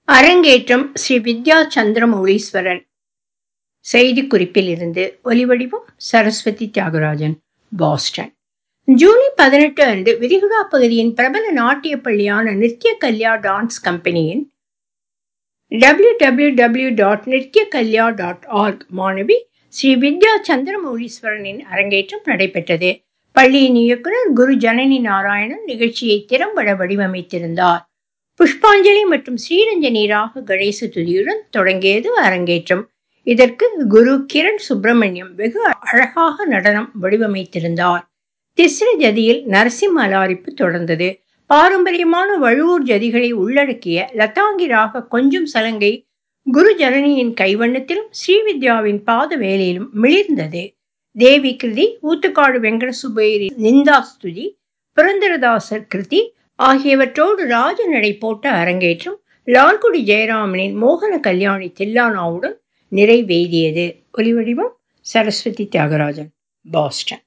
அரங்கேற்றம் ஸ்ரீ வித்யா சந்திரமௌலீஸ்வரன் செய்திக்குறிப்பில் இருந்து ஒலிவடிவம் சரஸ்வதி தியாகராஜன் பாஸ்டன் ஜூலை பதினெட்டு அன்று விரிகுடா பகுதியின் பிரபல நாட்டிய பள்ளியான நித்ய கல்யா டான்ஸ் கம்பெனியின் W W W dot Nithya கல்யா டாட் ஆர்க் மாணவி ஸ்ரீ வித்யா சந்திரமௌலீஸ்வரனின் அரங்கேற்றம் நடைபெற்றது பள்ளியின் இயக்குனர் குரு ஜனனி நாராயணன் நிகழ்ச்சியை திறம்பட வடிவமைத்திருந்தார் புஷ்பாஞ்சலி மற்றும் ஸ்ரீரஞ்சனி ராக கணேச துதியுடன் தொடங்கியது அரங்கேற்றம் இதற்கு குரு கிரண் சுப்பிரமணியம் வெகு அழகாக நடனம் வடிவமைத்திருந்தார் திஸ்ர ஜதியில் நரசிம்ம அலாரிப்பு தொடர்ந்தது பாரம்பரியமான வழுவூர் ஜதிகளை உள்ளடக்கிய லதாங்கி ராக கொஞ்சம் சலங்கை குரு ஜனனியின் கைவண்ணத்திலும் ஸ்ரீவித்யாவின் பாத வேலையிலும் மிளிர்ந்தது தேவி கிருதி ஊத்துக்காடு வெங்கட சுபேரி நிந்தாஸ்துதி புரந்தரதாசர் கிருதி ஆகியவற்றோடு ராஜ நடை போட்ட அரங்கேற்றம் லால்குடி ஜெயராமனின் மோகன கல்யாணி தில்லானாவுடன் நிறைவேறியது ஒலிவடிவம் சரஸ்வதி தியாகராஜன் பாஸ்டன்